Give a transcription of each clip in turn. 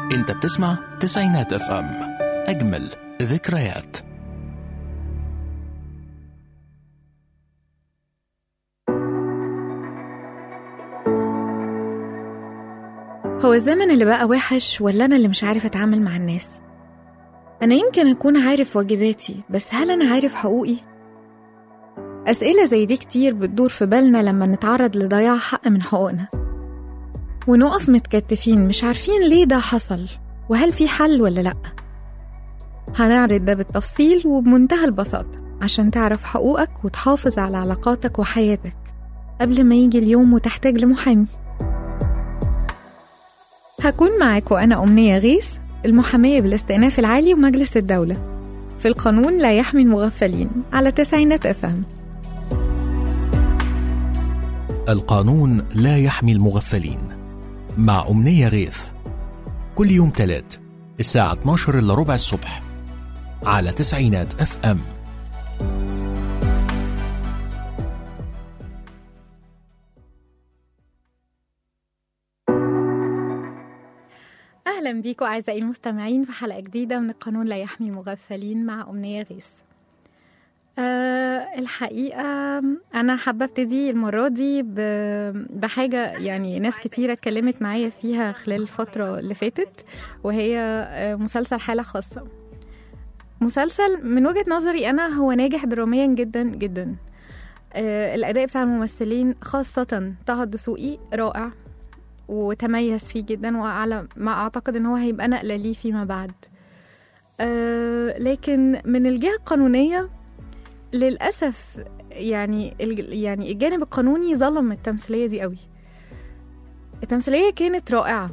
انت بتسمع تسعينات اف ام اجمل ذكريات هو الزمن اللي بقى وحش ولا أنا اللي مش عارف أتعامل مع الناس؟ أنا يمكن أكون عارف واجباتي بس هل أنا عارف حقوقي؟ أسئلة زي دي كتير بتدور في بالنا لما نتعرض لضياع حق من حقوقنا ونقف متكتفين مش عارفين ليه ده حصل وهل في حل ولا لأ هنعرض ده بالتفصيل وبمنتهى البساطة عشان تعرف حقوقك وتحافظ على علاقاتك وحياتك قبل ما يجي اليوم وتحتاج لمحامي هكون معاك وأنا أمنية غيث المحامية بالاستئناف العالي ومجلس الدولة في القانون لا يحمي المغفلين على تسعينات أفهم القانون لا يحمي المغفلين مع أمنية غيث كل يوم تلات الساعة 12 إلا ربع الصبح على تسعينات اف ام أهلا بيكم أعزائي المستمعين في حلقة جديدة من القانون لا يحمي المغفلين مع أمنية غيث أه الحقيقة أنا حابة أبتدي المرة دي ب- بحاجة يعني ناس كتيرة اتكلمت معايا فيها خلال الفترة اللي فاتت وهي آه، مسلسل حالة خاصة مسلسل من وجهة نظري أنا هو ناجح دراميا جدا جدا آه، الأداء بتاع الممثلين خاصة طه الدسوقي رائع وتميز فيه جدا وعلى ما أعتقد إن هو هيبقى نقلة ليه فيما بعد أه لكن من الجهة القانونية للأسف يعني الج- يعني الجانب القانوني ظلم التمثيلية دي قوي التمثيلية كانت رائعة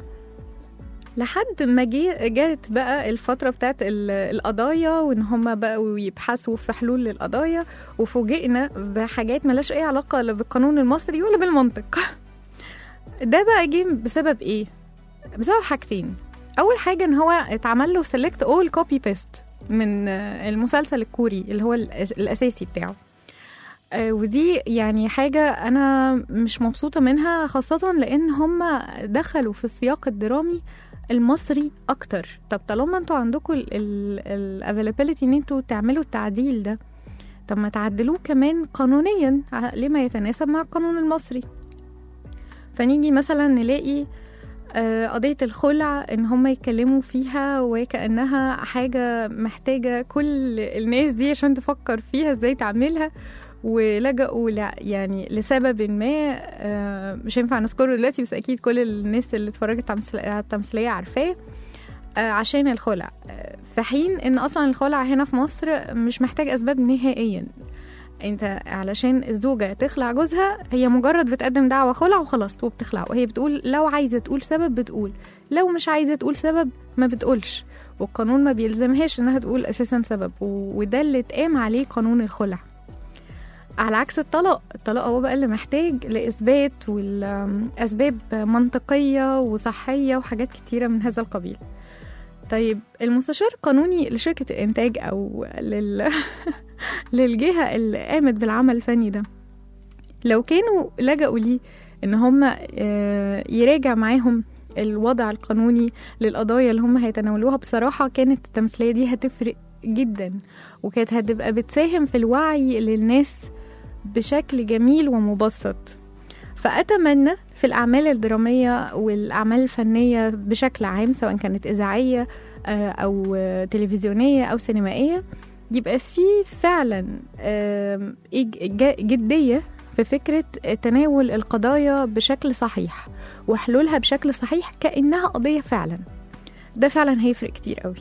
لحد ما جه جت بقى الفترة بتاعت ال- القضايا وإن هما بقوا يبحثوا في حلول للقضايا وفوجئنا بحاجات ملاش أي علاقة لا بالقانون المصري ولا بالمنطق ده بقى جه بسبب ايه بسبب حاجتين اول حاجه ان هو اتعمل له سيلكت اول كوبي بيست من آه، المسلسل الكوري اللي هو الأس- الاساسي بتاعه آه، ودي يعني حاجة أنا مش مبسوطة منها خاصة لأن هم دخلوا في السياق الدرامي المصري أكتر طب طالما انتوا عندكم الافيلابيلتي ان انتوا تعملوا التعديل ده طب ما تعدلوه كمان قانونيا ع- لما يتناسب مع القانون المصري فنيجي مثلا نلاقي آه، قضية الخلع إن هم يتكلموا فيها وكأنها حاجة محتاجة كل الناس دي عشان تفكر فيها ازاي تعملها ولجأوا ل- يعني لسبب ما آه، مش هينفع نذكره دلوقتي بس أكيد كل الناس اللي اتفرجت على المسل- على التمثيلية عارفاه آه، عشان الخلع آه، في حين إن أصلا الخلع هنا في مصر مش محتاج أسباب نهائيا انت علشان الزوجة تخلع جوزها هي مجرد بتقدم دعوة خلع وخلاص وبتخلع وهي بتقول لو عايزة تقول سبب بتقول لو مش عايزة تقول سبب ما بتقولش والقانون ما بيلزمهاش انها تقول اساسا سبب و- وده اللي اتقام عليه قانون الخلع على عكس الطلاق الطلاق هو بقى اللي محتاج لإثبات والأسباب منطقية وصحية وحاجات كتيرة من هذا القبيل طيب المستشار القانوني لشركة الإنتاج أو لل... للجهة اللي قامت بالعمل الفني ده لو كانوا لجأوا ليه إن هم آه، يراجع معاهم الوضع القانوني للقضايا اللي هم هيتناولوها بصراحة كانت التمثيلية دي هتفرق جدا وكانت هتبقى بتساهم في الوعي للناس بشكل جميل ومبسط فأتمنى في الأعمال الدرامية والأعمال الفنية بشكل عام سواء كانت إذاعية آه، أو آه، تلفزيونية أو سينمائية يبقى في فعلا آم، إج- جا- جدية في فكرة تناول القضايا بشكل صحيح وحلولها بشكل صحيح كأنها قضية فعلا ده فعلا هيفرق كتير قوي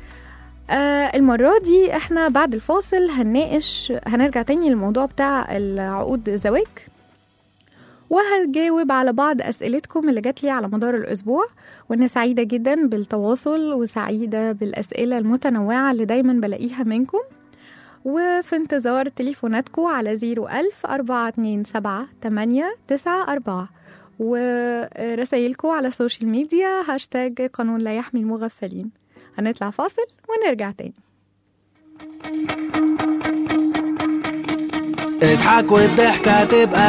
آه المرة دي احنا بعد الفاصل هنناقش هنرجع تاني للموضوع بتاع العقود الزواج وهجاوب على بعض أسئلتكم اللي جات لي على مدار الأسبوع وأنا سعيدة جدا بالتواصل وسعيدة بالأسئلة المتنوعة اللي دايما بلاقيها منكم وفي انتظار تليفوناتكم على 01000 427 894 ورسايلكم على السوشيال ميديا هاشتاج قانون لا يحمي المغفلين هنطلع فاصل ونرجع تاني اضحك والضحكة تبقى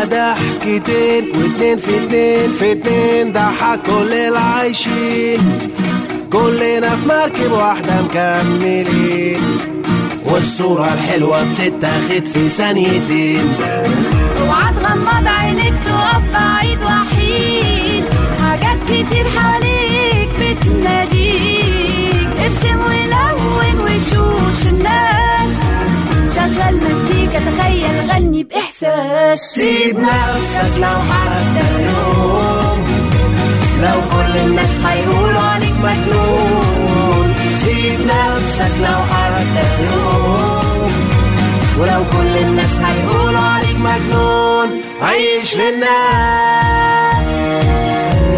ضحكتين واتنين في اتنين في اتنين ضحك كل العايشين كلنا في مركب واحدة مكملين والصورة الحلوة بتتاخد في ثانيتين اوعى تغمض عينيك تقف بعيد وحيد حاجات كتير حواليك بتناديك ارسم ولون وشوش الناس شغل مزيكا تخيل غني بإحساس سيب نفسك لو حتى يوم لو كل الناس هيقولوا عليك مجنون سيب نفسك لو حتى يوم ولو كل الناس هيقولوا عليك مجنون عيش للناس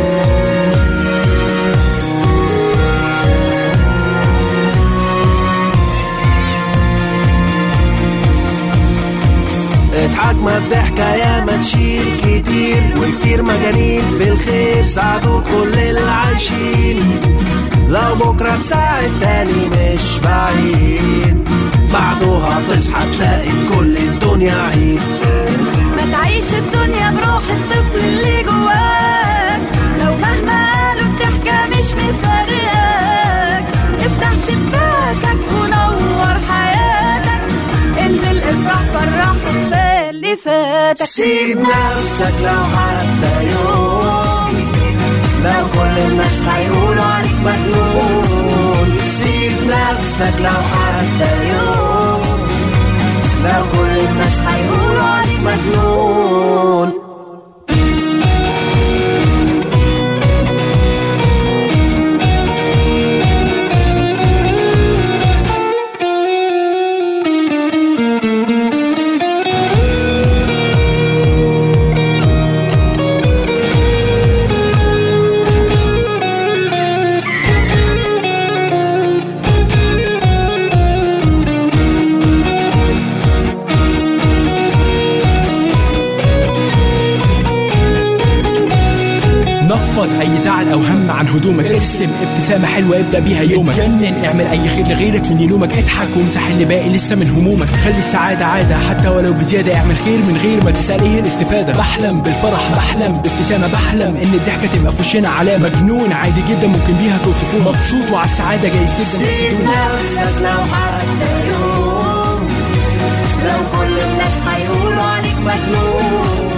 اضحك ما الضحكة يا ما تشيل كتير وكتير مجانين في الخير ساعدوا كل اللي عايشين لو بكرة تساعد تاني مش بعيد بعدها تصحى تلاقي في كل الدنيا عيد ما تعيش الدنيا بروح الطفل اللي جواك لو مهما قالوا الضحكة مش مفرقاك افتح شباكك ونور حياتك انزل افرح فرح وكفاية اللي فاتك سيب نفسك لو حتى يوم لو كل الناس هيقولوا عليك مجنون سيب نفسك لو حتى يوم لو كل الناس هيقولوا عليك مجنون نفض اي زعل او هم عن هدومك ارسم ابتسامه حلوه ابدا بيها يومك اتجنن اعمل اي خير لغيرك من يلومك اضحك وامسح اللي باقي لسه من همومك خلي السعاده عاده حتى ولو بزياده اعمل خير من غير ما تسال ايه الاستفاده بحلم بالفرح بحلم بابتسامه بحلم ان الضحكه تبقى في وشنا علامه مجنون عادي جدا ممكن بيها توصفوه مبسوط وعلى السعاده جايز جدا سيب تحسدوه نفسك لو حتى يوم لو كل الناس هيقولوا عليك مجنون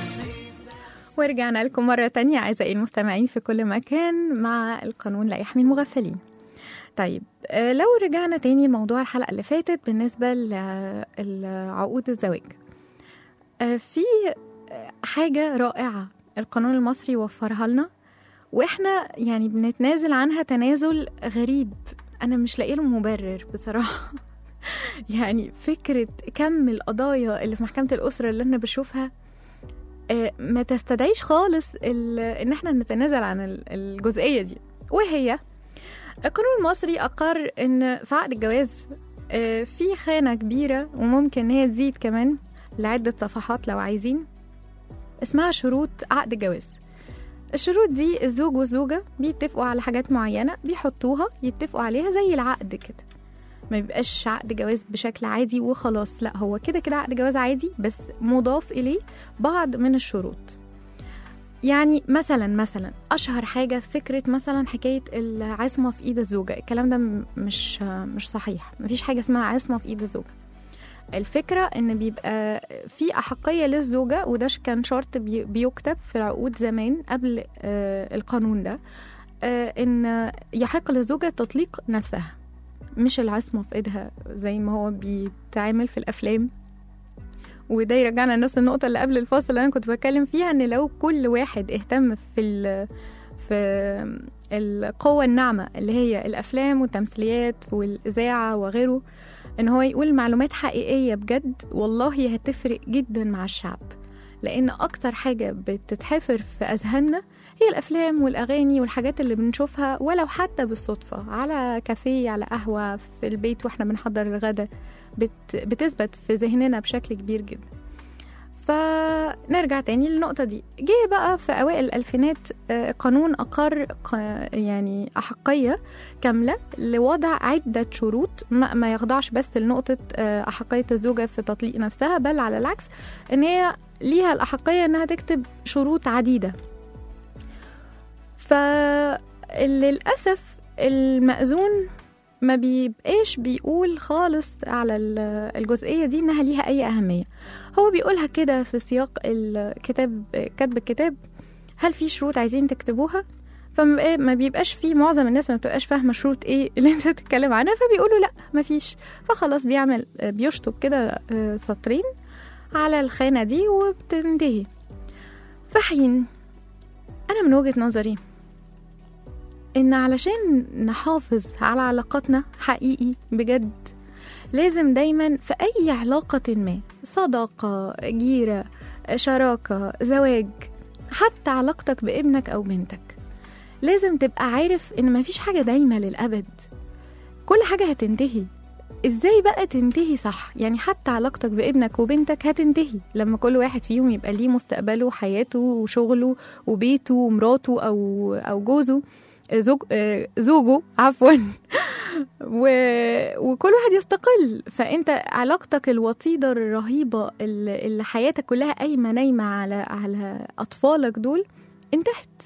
ورجعنا لكم مرة تانية أعزائي المستمعين في كل مكان مع القانون لا يحمي المغفلين طيب آه، لو رجعنا تاني لموضوع الحلقة اللي فاتت بالنسبة لعقود الزواج آه، في آه، حاجة رائعة القانون المصري وفرها لنا واحنا يعني بنتنازل عنها تنازل غريب انا مش لاقيه له مبرر بصراحه يعني فكره كم القضايا اللي في محكمه الاسره اللي انا بشوفها آه، ما تستدعيش خالص ال- ان احنا نتنازل عن ال- الجزئيه دي وهي القانون المصري اقر ان في عقد الجواز آه، في خانه كبيره وممكن ان هي تزيد كمان لعده صفحات لو عايزين اسمها شروط عقد الجواز الشروط دي الزوج والزوجة بيتفقوا على حاجات معينة بيحطوها يتفقوا عليها زي العقد كده ما بيبقاش عقد جواز بشكل عادي وخلاص لا هو كده كده عقد جواز عادي بس مضاف إليه بعض من الشروط يعني مثلا مثلا اشهر حاجه فكره مثلا حكايه العصمه في ايد الزوجه الكلام ده م- مش مش صحيح مفيش حاجه اسمها عصمه في ايد الزوجه الفكرة إن بيبقى في أحقية للزوجة وده ش- كان شرط بي- بيكتب في العقود زمان قبل آه، القانون ده آه، إن يحق للزوجة تطليق نفسها مش العصمة في إيدها زي ما هو بيتعامل في الأفلام وده يرجعنا لنفس النقطة اللي قبل الفاصل اللي أنا كنت بتكلم فيها إن لو كل واحد اهتم في ال في القوة الناعمة اللي هي الأفلام والتمثيليات والإذاعة وغيره إن هو يقول معلومات حقيقية بجد والله هتفرق جدا مع الشعب لأن أكتر حاجة بتتحفر في أذهاننا هي الأفلام والأغاني والحاجات اللي بنشوفها ولو حتى بالصدفة على كافيه على قهوة في البيت وإحنا بنحضر الغدا بت بتثبت في ذهننا بشكل كبير جدا فنرجع تاني للنقطة دي جه بقى في أوائل الألفينات آه، قانون أقر ق- يعني أحقية كاملة لوضع عدة شروط ما, ما يخضعش بس لنقطة آه، أحقية الزوجة في تطليق نفسها بل على العكس إن هي ليها الأحقية إنها تكتب شروط عديدة فللأسف المأذون ما بيبقاش بيقول خالص على ال- الجزئية دي إنها ليها أي أهمية هو بيقولها كده في سياق الكتاب كتب الكتاب هل في شروط عايزين تكتبوها فما بقى- ما بيبقاش في معظم الناس ما بتبقاش فاهمه شروط ايه اللي انت بتتكلم عنها فبيقولوا لا ما فيش فخلاص بيعمل بيشطب كده آه، سطرين على الخانه دي وبتنتهي في حين انا من وجهه نظري ان علشان نحافظ على علاقاتنا حقيقي بجد لازم دايما في اي علاقه ما صداقه جيره شراكه زواج حتى علاقتك بابنك او بنتك لازم تبقى عارف ان مفيش حاجه دايمه للابد كل حاجه هتنتهي ازاي بقى تنتهي صح يعني حتى علاقتك بابنك وبنتك هتنتهي لما كل واحد فيهم يبقى ليه مستقبله وحياته وشغله وبيته ومراته او او جوزه زوج آه، زوجه عفوا و... وكل واحد يستقل فانت علاقتك الوطيده الرهيبه اللي اللي حياتك كلها قايمه نايمه على على اطفالك دول انتهت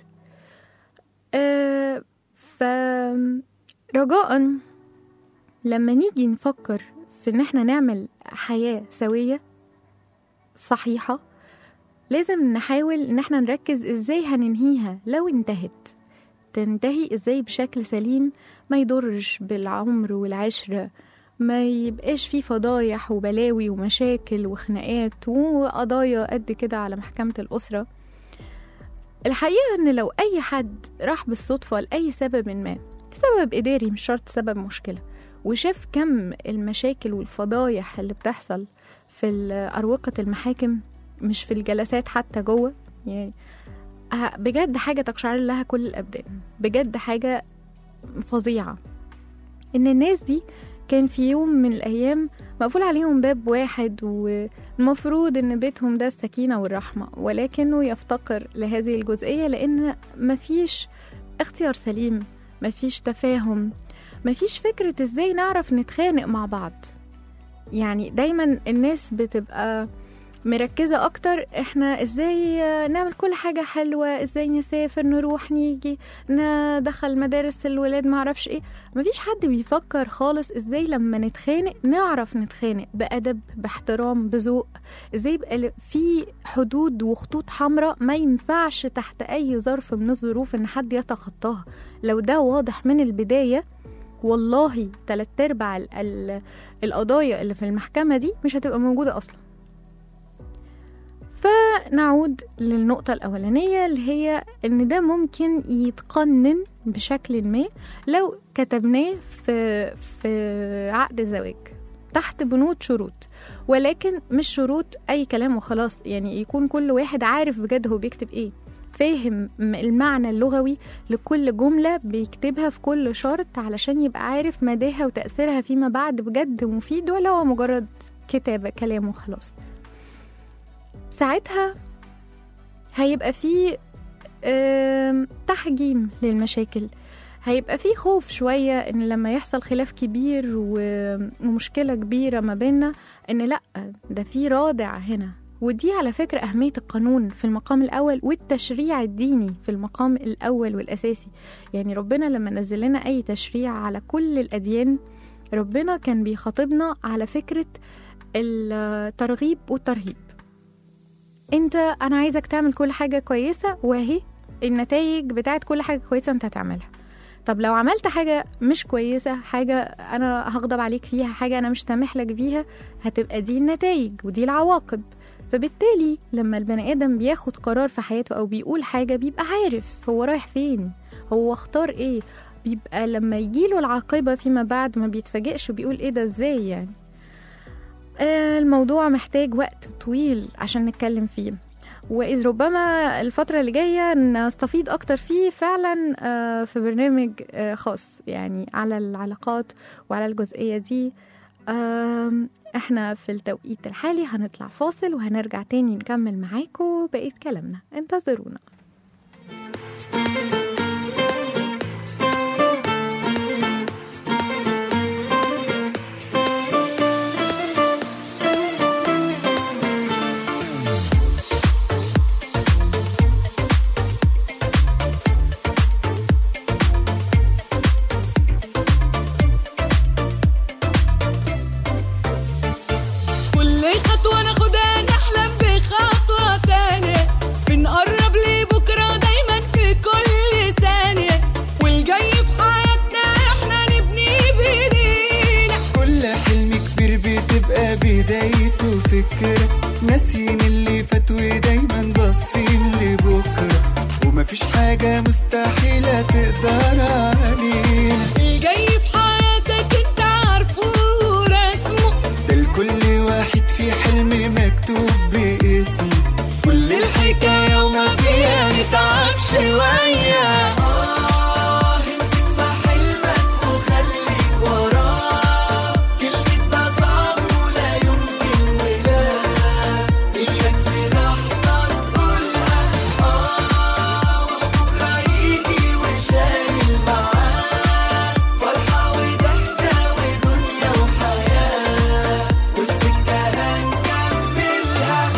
آه ف رجاء لما نيجي نفكر في ان احنا نعمل حياه سويه صحيحه لازم نحاول ان احنا نركز ازاي هننهيها لو انتهت تنتهي ازاي بشكل سليم ما يضرش بالعمر والعشرة ما يبقاش فيه فضايح وبلاوي ومشاكل وخناقات وقضايا قد كده على محكمة الأسرة الحقيقة إن لو أي حد راح بالصدفة لأي سبب ما سبب إداري مش شرط سبب مشكلة وشاف كم المشاكل والفضايح اللي بتحصل في ال- أروقة المحاكم مش في الجلسات حتى جوه يعني ه- بجد حاجة تقشعر لها كل الأبدان بجد حاجة فظيعة إن الناس دي كان في يوم من الأيام مقفول عليهم باب واحد والمفروض إن بيتهم ده السكينة والرحمة ولكنه يفتقر لهذه الجزئية لأن مفيش اختيار سليم مفيش تفاهم مفيش فكرة إزاي نعرف نتخانق مع بعض يعني دايما الناس بتبقى مركزة أكتر إحنا إزاي نعمل كل حاجة حلوة إزاي نسافر نروح نيجي ندخل مدارس الولاد معرفش إيه مفيش حد بيفكر خالص إزاي لما نتخانق نعرف نتخانق بأدب باحترام بذوق إزاي يبقى ل- في حدود وخطوط حمراء ما ينفعش تحت أي ظرف من الظروف إن حد يتخطاها لو ده واضح من البداية والله تلات أرباع ال- ال- القضايا اللي في المحكمة دي مش هتبقى موجودة أصلا فنعود للنقطة الأولانية اللي هي إن ده ممكن يتقنن بشكل ما لو كتبناه في في عقد الزواج تحت بنود شروط ولكن مش شروط أي كلام وخلاص يعني يكون كل واحد عارف بجد هو بيكتب إيه فاهم م- المعنى اللغوي لكل جملة بيكتبها في كل شرط علشان يبقى عارف مداها وتأثيرها فيما بعد بجد مفيد ولا هو مجرد كتابة كلام وخلاص ساعتها هيبقى فيه آم، تحجيم للمشاكل هيبقى فيه خوف شوية إن لما يحصل خلاف كبير و- ومشكلة كبيرة ما بيننا إن لأ ده في رادع هنا ودي على فكرة أهمية القانون في المقام الأول والتشريع الديني في المقام الأول والأساسي يعني ربنا لما نزل لنا أي تشريع على كل الأديان ربنا كان بيخاطبنا على فكرة الترغيب والترهيب انت انا عايزك تعمل كل حاجه كويسه واهي النتائج بتاعت كل حاجه كويسه انت هتعملها طب لو عملت حاجه مش كويسه حاجه انا هغضب عليك فيها حاجه انا مش سامح لك بيها هتبقى دي النتائج ودي العواقب فبالتالي لما البني ادم بياخد قرار في حياته او بيقول حاجه بيبقى عارف هو رايح فين هو اختار ايه بيبقى لما يجيله العاقبه فيما بعد ما بيتفاجئش وبيقول ايه ده ازاي يعني آه، الموضوع محتاج وقت طويل عشان نتكلم فيه وإذ ربما الفترة اللي جاية نستفيض أكتر فيه فعلا آه، في برنامج آه، خاص يعني على العلاقات وعلى الجزئية دي آم، احنا في التوقيت الحالي هنطلع فاصل وهنرجع تاني نكمل معاكم بقية كلامنا انتظرونا مفيش حاجة مستحيلة تقدر علينا الجاي في حياتك انت عارفه ورسمه ده لكل واحد في حلم مكتوب باسمه كل الحكاية وما فيها نتعب شوية آه امسك في حلمك وخليك وراه كلمة ده صعب ولا يمكن ولا إياك في لحظة تقولها آه وبكرة يجي وشايل معاه فرحة وضحكة ودنيا وحياة والسكة هنكملها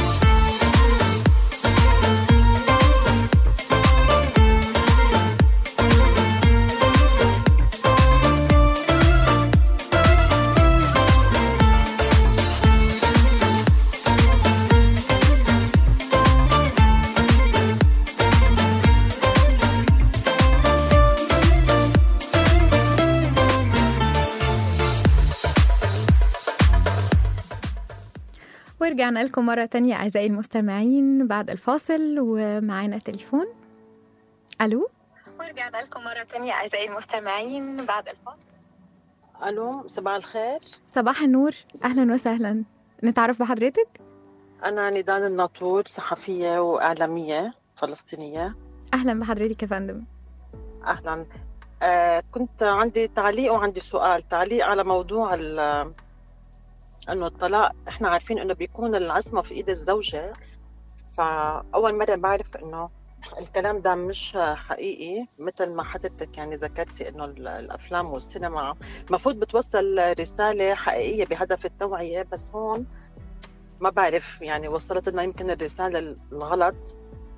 ورجعنا لكم مرة تانية أعزائي المستمعين بعد الفاصل ومعانا تليفون ألو ورجعنا لكم مرة تانية أعزائي المستمعين بعد الفاصل الو صباح الخير صباح النور أهلا وسهلا نتعرف بحضرتك انا ندان الناطور صحفيه واعلاميه فلسطينيه أهلا بحضرتك يا فندم اهلا آه كنت عندي تعليق وعندي سؤال تعليق على موضوع ال- انه الطلاق احنا عارفين انه بيكون العصمه في ايد الزوجه فاول مره بعرف انه الكلام ده مش حقيقي مثل ما حضرتك يعني ذكرتي انه ال- الافلام والسينما المفروض بتوصل رساله حقيقيه بهدف التوعيه بس هون ما بعرف يعني وصلت لنا يمكن الرساله الغلط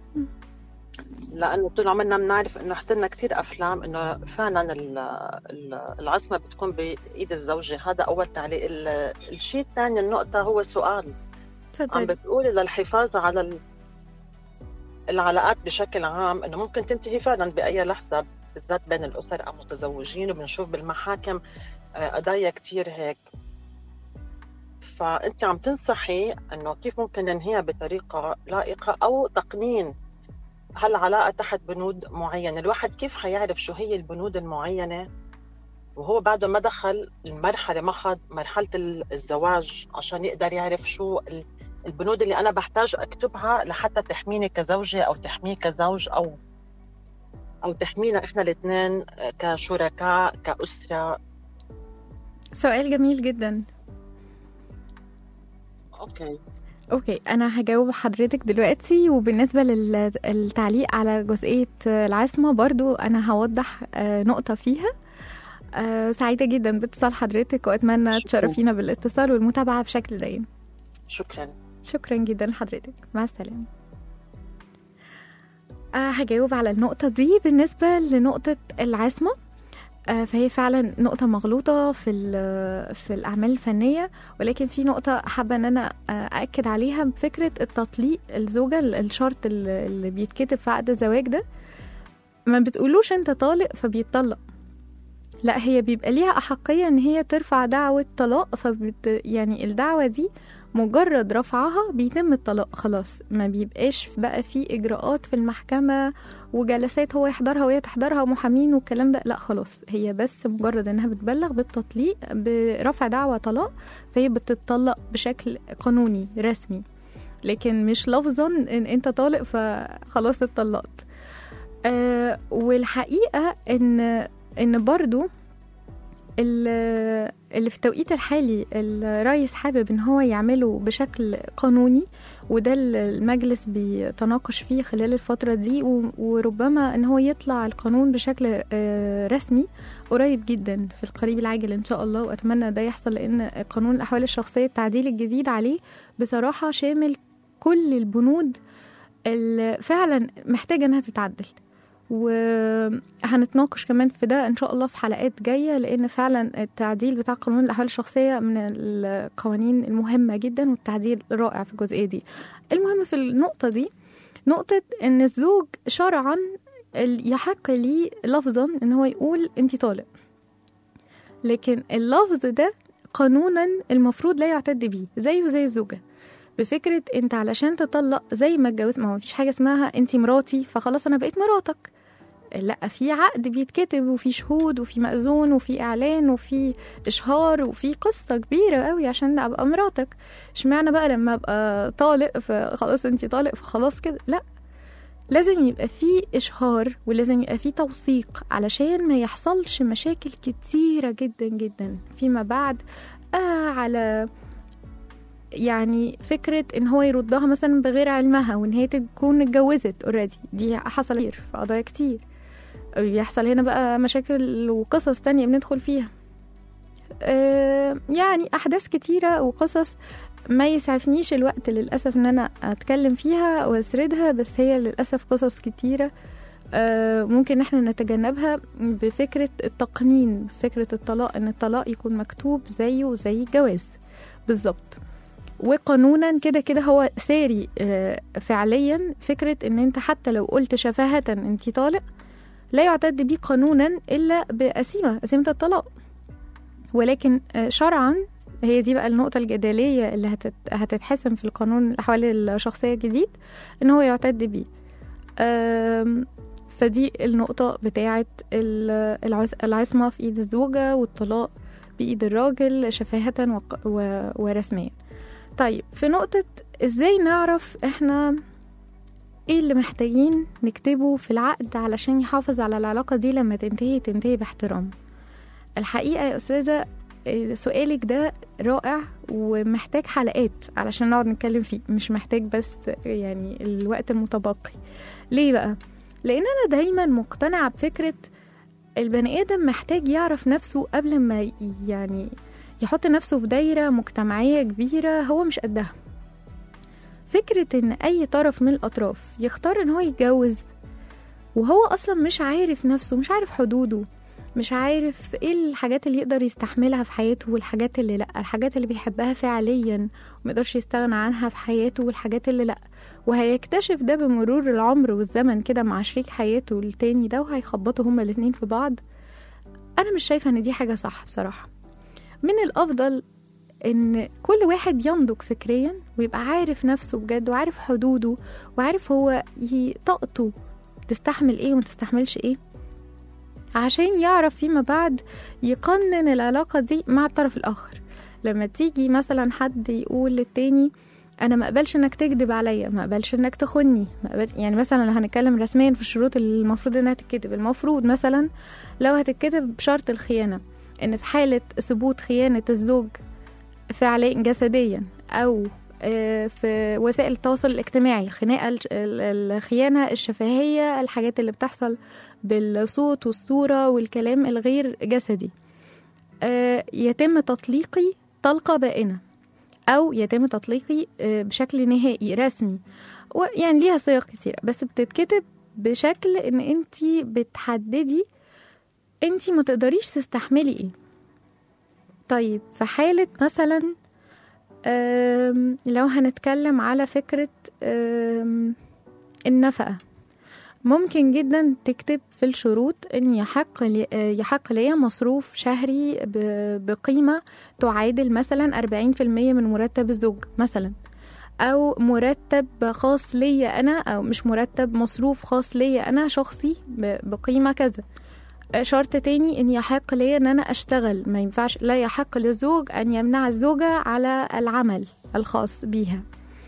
لانه طول عمرنا بنعرف انه حضرنا كثير افلام انه فعلا ال- ال- العصمه بتكون بايد الزوجه هذا اول تعليق ال- الشيء الثاني النقطه هو سؤال عم تفضل بتقولي للحفاظ على ال- العلاقات بشكل عام انه ممكن تنتهي فعلا باي لحظه بالذات بين الاسر او متزوجين وبنشوف بالمحاكم آه، قضايا كثير هيك فانت عم تنصحي انه كيف ممكن ننهيها بطريقه لائقه او تقنين هالعلاقه تحت بنود معينه الواحد كيف حيعرف شو هي البنود المعينه وهو بعده ما دخل المرحله ما خد مرحله الزواج عشان يقدر يعرف شو ال- البنود اللي انا بحتاج اكتبها لحتى تحميني كزوجه او تحميه كزوج او او تحمينا احنا الاثنين كشركاء كاسره سؤال جميل جدا اوكي اوكي انا هجاوب حضرتك دلوقتي وبالنسبه للتعليق على جزئيه العصمه برضو انا هوضح آه، نقطه فيها آه، سعيده جدا باتصال حضرتك واتمنى تشرفينا بالاتصال والمتابعه بشكل دايم شكرا شكرا جدا لحضرتك مع السلامه آه هجاوب على النقطة دي بالنسبة لنقطة العصمة آه فهي فعلا نقطة مغلوطة في ال- في الأعمال الفنية ولكن في نقطة حابة إن أنا آه، أأكد عليها بفكرة التطليق الزوجة ال- الشرط ال- اللي بيتكتب في عقد الزواج ده ما بتقولوش أنت طالق فبيتطلق لا هي بيبقى ليها أحقية إن هي ترفع دعوة طلاق فبت يعني الدعوة دي مجرد رفعها بيتم الطلاق خلاص ما بيبقاش بقى في إجراءات في المحكمة وجلسات هو يحضرها وهي تحضرها ومحامين والكلام ده لا خلاص هي بس مجرد انها بتبلغ بالتطليق برفع دعوى طلاق فهي بتطلق بشكل قانوني رسمي لكن مش لفظا ان انت طالق فخلاص اتطلقت آه والحقيقة ان ان برضو ال- اللي في التوقيت الحالي الرئيس حابب ان هو يعمله بشكل قانوني وده اللي المجلس بيتناقش فيه خلال الفترة دي و- وربما ان هو يطلع القانون بشكل آه، رسمي قريب جدا في القريب العاجل ان شاء الله واتمنى ده يحصل لان قانون الاحوال الشخصية التعديل الجديد عليه بصراحة شامل كل البنود اللي فعلا محتاجة انها تتعدل وهنتناقش كمان في ده ان شاء الله في حلقات جايه لان فعلا التعديل بتاع قانون الاحوال الشخصيه من القوانين المهمه جدا والتعديل رائع في الجزئيه دي المهم في النقطه دي نقطه ان الزوج شرعا ال- يحق لي لفظا ان هو يقول انت طالق لكن اللفظ ده قانونا المفروض لا يعتد بيه زيه زي الزوجه بفكرة انت علشان تطلق زي ما اتجوز ما هو مفيش حاجة اسمها انت مراتي فخلاص انا بقيت مراتك لا في عقد بيتكتب وفي شهود وفي مأذون وفي إعلان وفي إشهار وفي قصة كبيرة قوي عشان أبقى مراتك اشمعنى بقى لما أبقى طالق فخلاص أنت طالق فخلاص كده لا لازم يبقى في إشهار ولازم يبقى في توثيق علشان ما يحصلش مشاكل كتيرة جدا جدا فيما بعد آه على يعني فكرة ان هو يردها مثلا بغير علمها وان هي تكون اتجوزت اوريدي دي حصل كتير في قضايا كتير بيحصل هنا بقى مشاكل وقصص تانية بندخل فيها آه يعني احداث كتيرة وقصص ما يسعفنيش الوقت للأسف ان انا اتكلم فيها واسردها بس هي للأسف قصص كتيرة آه ممكن احنا نتجنبها بفكرة التقنين بفكرة الطلاق ان الطلاق يكون مكتوب زيه زي الجواز بالظبط وقانونا كده كده هو ساري آه، فعليا فكرة ان انت حتى لو قلت شفاهة انت طالق لا يعتد به قانونا الا بأسيمة أسيمة الطلاق ولكن آه، شرعا هي دي بقى النقطة الجدلية اللي هتت... هتتحسم في القانون الأحوال الشخصية الجديد إن هو يعتد بيه آم، فدي النقطة بتاعة ال- العس- العصمة في إيد الزوجة والطلاق بإيد الراجل شفاهة وق- و... ورسميا طيب في نقطة ازاي نعرف احنا ايه اللي محتاجين نكتبه في العقد علشان يحافظ على العلاقة دي لما تنتهي تنتهي باحترام الحقيقة يا أستاذة آه، سؤالك ده رائع ومحتاج حلقات علشان نقعد نتكلم فيه مش محتاج بس يعني الوقت المتبقي ليه بقى؟ لأن أنا دايما مقتنعة بفكرة البني آدم محتاج يعرف نفسه قبل ما ي- يعني يحط نفسه في دايرة مجتمعية كبيرة هو مش قدها فكرة إن أي طرف من الأطراف يختار إن هو يتجوز وهو أصلا مش عارف نفسه مش عارف حدوده مش عارف ايه الحاجات اللي يقدر يستحملها في حياته والحاجات اللي لا الحاجات اللي بيحبها فعليا وميقدرش يستغنى عنها في حياته والحاجات اللي لا وهيكتشف ده بمرور العمر والزمن كده مع شريك حياته التاني ده وهيخبطوا هما الاتنين في بعض انا مش شايفه ان دي حاجه صح بصراحه من الافضل ان كل واحد ينضج فكريا ويبقى عارف نفسه بجد وعارف حدوده وعارف هو ي- طاقته تستحمل ايه وما تستحملش ايه عشان يعرف فيما بعد يقنن العلاقة دي مع الطرف الآخر لما تيجي مثلا حد يقول للتاني انا ما اقبلش انك تكذب عليا ما اقبلش انك تخني ما أقبل... يعني مثلا لو هنتكلم رسميا في الشروط اللي المفروض انها تتكتب المفروض مثلا لو هتتكتب بشرط الخيانة ان في حالة ثبوت خيانة الزوج فعليا جسديا او آه، في وسائل التواصل الاجتماعي خناقة الش- ال- الخيانة الشفهية الحاجات اللي بتحصل بالصوت والصورة والكلام الغير جسدي آه، يتم تطليقي طلقة بائنة أو يتم تطليقي آه، بشكل نهائي رسمي يعني ليها صيغ كتيرة بس بتتكتب بشكل ان انتي بتحددي انتي ما تقدريش تستحملي ايه طيب في حالة مثلا آم، لو هنتكلم على فكرة آم، النفقة ممكن جدا تكتب في الشروط ان يحق لي يحق ليا مصروف شهري ب- بقيمة تعادل مثلا 40% من مرتب الزوج مثلا او مرتب خاص ليا انا او مش مرتب مصروف خاص ليا انا شخصي ب- بقيمة كذا شرط تاني ان يحق ليا ان انا اشتغل ما ينفعش لا يحق للزوج ان يمنع الزوجة على العمل الخاص بيها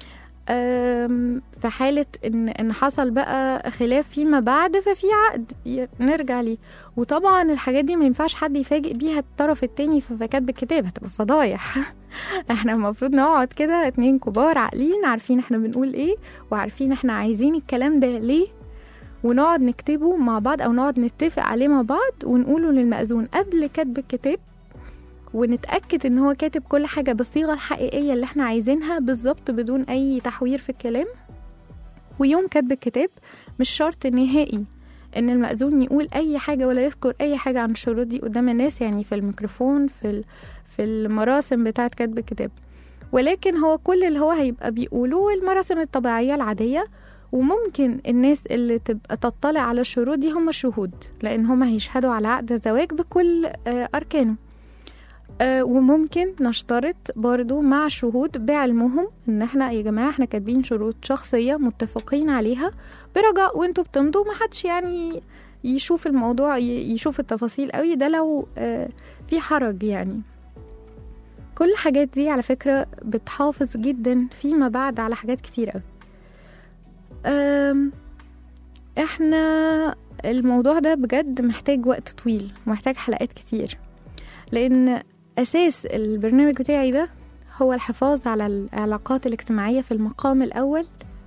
أم، في حالة إن إن حصل بقى خلاف فيما بعد ففي عقد ي- نرجع ليه وطبعا الحاجات دي ما ينفعش حد يفاجئ بيها الطرف التاني في في كتب الكتاب هتبقى فضايح احنا المفروض نقعد كده اتنين كبار عاقلين عارفين احنا بنقول ايه وعارفين احنا عايزين الكلام ده ليه ونقعد نكتبه مع بعض او نقعد نتفق عليه مع بعض ونقوله للمأذون قبل كتب الكتاب ونتأكد ان هو كاتب كل حاجة بالصيغة الحقيقية اللي احنا عايزينها بالظبط بدون اي تحوير في الكلام ويوم كتب الكتاب مش شرط نهائي ان المأذون يقول اي حاجة ولا يذكر اي حاجة عن الشروط دي قدام الناس يعني في الميكروفون في ال- في المراسم بتاعة كتب الكتاب ولكن هو كل اللي هو هيبقى بيقوله المراسم الطبيعية العادية وممكن الناس اللي تبقى تطلع على الشروط دي هم الشهود لان هم هيشهدوا على عقد الزواج بكل آه، اركانه آه وممكن نشترط برضو مع شهود بعلمهم ان احنا يا جماعة احنا كاتبين شروط شخصية متفقين عليها برجاء وانتوا بتمضوا محدش يعني يشوف الموضوع ي- يشوف التفاصيل قوي ده لو آه في حرج يعني كل الحاجات دي على فكرة بتحافظ جدا فيما بعد على حاجات كتير قوي أم، احنا الموضوع ده بجد محتاج وقت طويل ومحتاج حلقات كتير لان اساس البرنامج بتاعي ده هو الحفاظ على العلاقات الاجتماعية في المقام الاول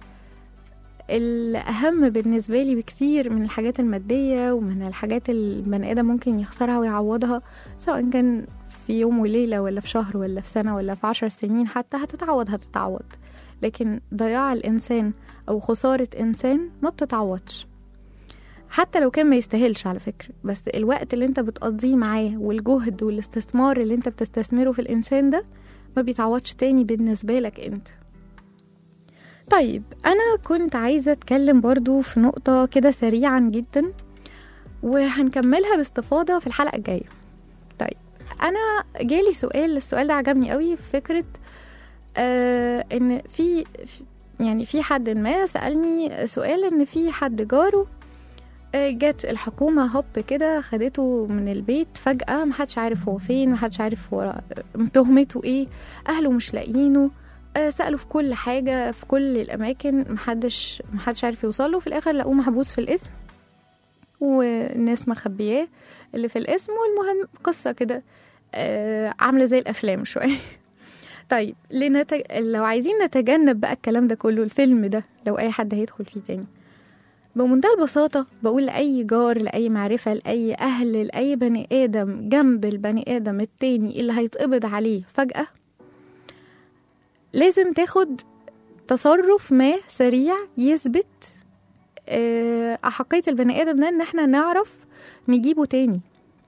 الأهم بالنسبة لي بكتير من الحاجات المادية ومن الحاجات اللي البني آدم ممكن يخسرها ويعوضها سواء كان في يوم وليلة ولا في شهر ولا في سنة ولا في عشر سنين حتى هتتعوض هتتعوض لكن ضياع الإنسان أو خسارة إنسان ما بتتعوضش حتى لو كان ما يستاهلش على فكرة بس الوقت اللي انت بتقضيه معاه والجهد والاستثمار اللي انت بتستثمره في الإنسان ده ما بيتعوضش تاني بالنسبة لك انت طيب أنا كنت عايزة أتكلم برضو في نقطة كده سريعا جدا وهنكملها باستفاضة في الحلقة الجاية طيب أنا جالي سؤال السؤال ده عجبني قوي في فكرة آه إن في في- يعني في حد ما سألني سؤال إن في حد جاره آه، جت الحكومة هوب كده خدته من البيت فجأة محدش عارف هو فين محدش عارف هو تهمته ايه أهله مش لاقيينه آه، سألوا في كل حاجة في كل الأماكن محدش محدش عارف يوصله في الآخر لقوه محبوس في القسم والناس مخبياه اللي في القسم والمهم قصة كده آه، عاملة زي الأفلام شوية طيب لنتج... لو عايزين نتجنب بقى الكلام ده كله الفيلم ده لو أي حد هيدخل فيه تاني بمنتهى البساطة بقول لأي جار لأي معرفة لأي أهل لأي بني آدم جنب البني آدم التاني اللي هيتقبض عليه فجأة لازم تاخد تصرف ما سريع يثبت آه، أحقية البني آدم ده إن احنا نعرف نجيبه تاني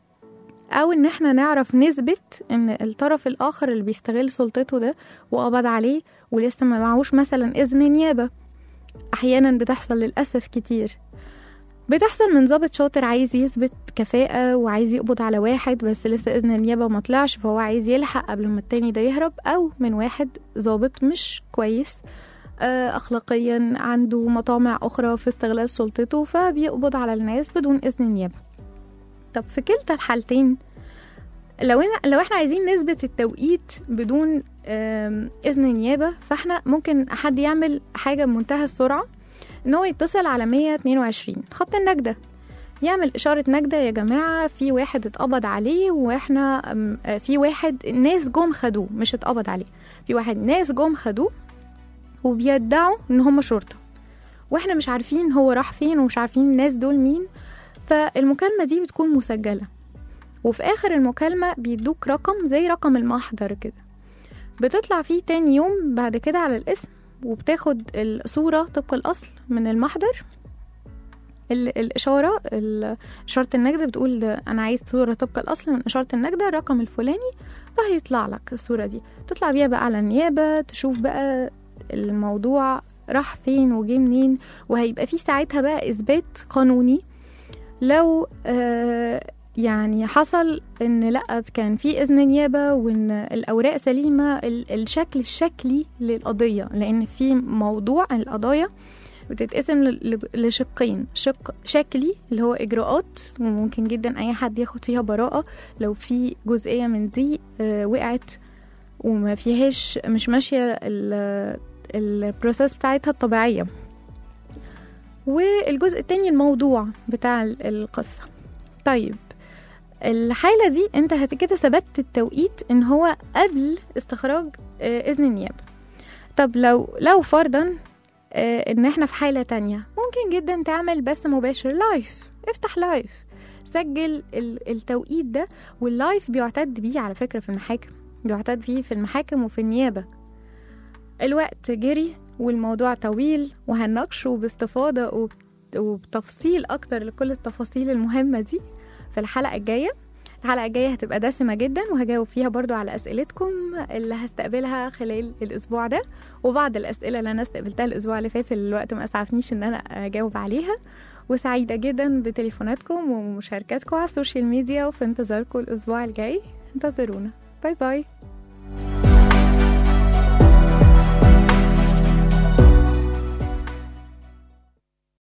أو إن احنا نعرف نثبت إن الطرف الآخر اللي بيستغل سلطته ده وقبض عليه ولسه ما معهوش مثلا إذن نيابة أحيانا بتحصل للأسف كتير بتحصل من ضابط شاطر عايز يثبت كفاءة وعايز يقبض على واحد بس لسه إذن النيابة ما طلعش فهو عايز يلحق قبل ما التاني ده يهرب أو من واحد ضابط مش كويس آه، أخلاقيا عنده مطامع أخرى في استغلال سلطته فبيقبض على الناس بدون إذن النيابة طب في كلتا الحالتين لو إن لو احنا عايزين نثبت التوقيت بدون آم، إذن النيابة فاحنا ممكن حد يعمل حاجة بمنتهى السرعة إن هو يتصل على 122 خط النجدة يعمل إشارة نجدة يا جماعة في واحد اتقبض عليه واحنا أم، آه، في واحد ناس جم خدوه مش اتقبض عليه في واحد ناس جم خدوه وبيدعوا ان هم شرطة واحنا مش عارفين هو راح فين ومش عارفين الناس دول مين فالمكالمة دي بتكون مسجلة وفي آخر المكالمة بيدوك رقم زي رقم المحضر كده بتطلع فيه تاني يوم بعد كده على الاسم وبتاخد الصورة طبق الأصل من المحضر ال- الإشارة ال- إشارة النجدة بتقول ده أنا عايز صورة طبق الأصل من إشارة النجدة الرقم الفلاني فهيطلع لك الصورة دي تطلع بيها بقى على النيابة تشوف بقى الموضوع راح فين وجه منين وهيبقى في ساعتها بقى إثبات قانوني لو آه يعني حصل ان لا كان في اذن نيابه وان الاوراق سليمه ال- الشكل الشكلي للقضيه لان في موضوع القضايا بتتقسم ل- ل- لشقين شق شكلي اللي هو اجراءات وممكن جدا اي حد ياخد فيها براءه لو في جزئيه من دي آه، وقعت وما فيهاش مش ماشيه ال- البروسيس بتاعتها الطبيعيه والجزء التاني الموضوع بتاع ال- القصه طيب الحالة دي انت هت كده ثبتت التوقيت ان هو قبل استخراج آه، اذن النيابة طب لو لو فرضا آه، ان احنا في حالة تانية ممكن جدا تعمل بث مباشر لايف افتح لايف سجل ال- التوقيت ده واللايف بيعتد بيه على فكرة في المحاكم بيعتد بيه في المحاكم وفي النيابة الوقت جري والموضوع طويل وهنناقشه باستفاضة وب- وبتفصيل أكتر لكل التفاصيل المهمة دي في الحلقة الجاية الحلقة الجاية هتبقى دسمة جدا وهجاوب فيها برضو على أسئلتكم اللي هستقبلها خلال الأسبوع ده وبعض الأسئلة اللي أنا استقبلتها الأسبوع اللي فات اللي الوقت ما أسعفنيش إن أنا أجاوب عليها وسعيدة جدا بتليفوناتكم ومشاركاتكم على السوشيال ميديا وفي انتظاركم الأسبوع الجاي انتظرونا باي باي